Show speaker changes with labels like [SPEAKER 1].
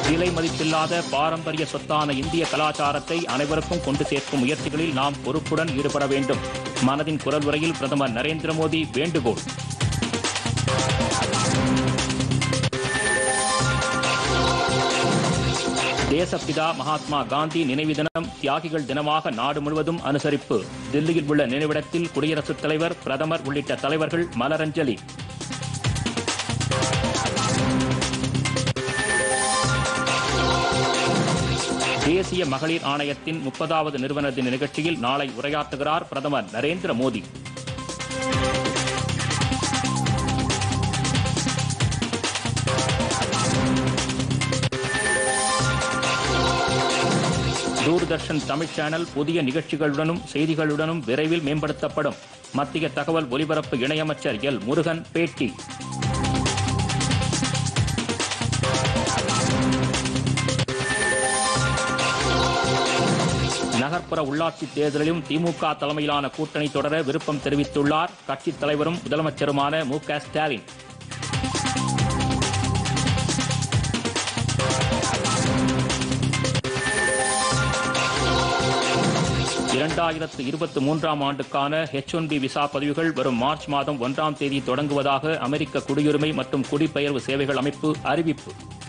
[SPEAKER 1] விலை மதிப்பில்லாத பாரம்பரிய சொத்தான இந்திய கலாச்சாரத்தை அனைவருக்கும் கொண்டு சேர்க்கும் முயற்சிகளில் நாம் பொறுப்புடன் ஈடுபட வேண்டும் மனதின் குரல் உரையில் பிரதமர் நரேந்திர மோடி வேண்டுகோள் தேசப்பிதா மகாத்மா காந்தி நினைவு தினம் தியாகிகள் தினமாக நாடு முழுவதும் அனுசரிப்பு தில்லியில் உள்ள நினைவிடத்தில் குடியரசுத் தலைவர் பிரதமர் உள்ளிட்ட தலைவர்கள் மலரஞ்சலி தேசிய மகளிர் ஆணையத்தின் முப்பதாவது நிறுவன தின நிகழ்ச்சியில் நாளை உரையாற்றுகிறார் பிரதமர் நரேந்திர மோடி தூர்தர்ஷன் தமிழ் சேனல் புதிய நிகழ்ச்சிகளுடனும் செய்திகளுடனும் விரைவில் மேம்படுத்தப்படும் மத்திய தகவல் ஒலிபரப்பு இணையமைச்சர் எல் முருகன் பேட்டி நகர்ப்புற உள்ளாட்சி தேர்தலிலும் திமுக தலைமையிலான கூட்டணி தொடர விருப்பம் தெரிவித்துள்ளார் கட்சித் தலைவரும் முதலமைச்சருமான மு க ஸ்டாலின் இரண்டாயிரத்து இருபத்தி மூன்றாம் ஆண்டுக்கான ஹெச் ஒன் பி விசா பதிவுகள் வரும் மார்ச் மாதம் ஒன்றாம் தேதி தொடங்குவதாக அமெரிக்க குடியுரிமை மற்றும் குடிபெயர்வு சேவைகள் அமைப்பு அறிவிப்பு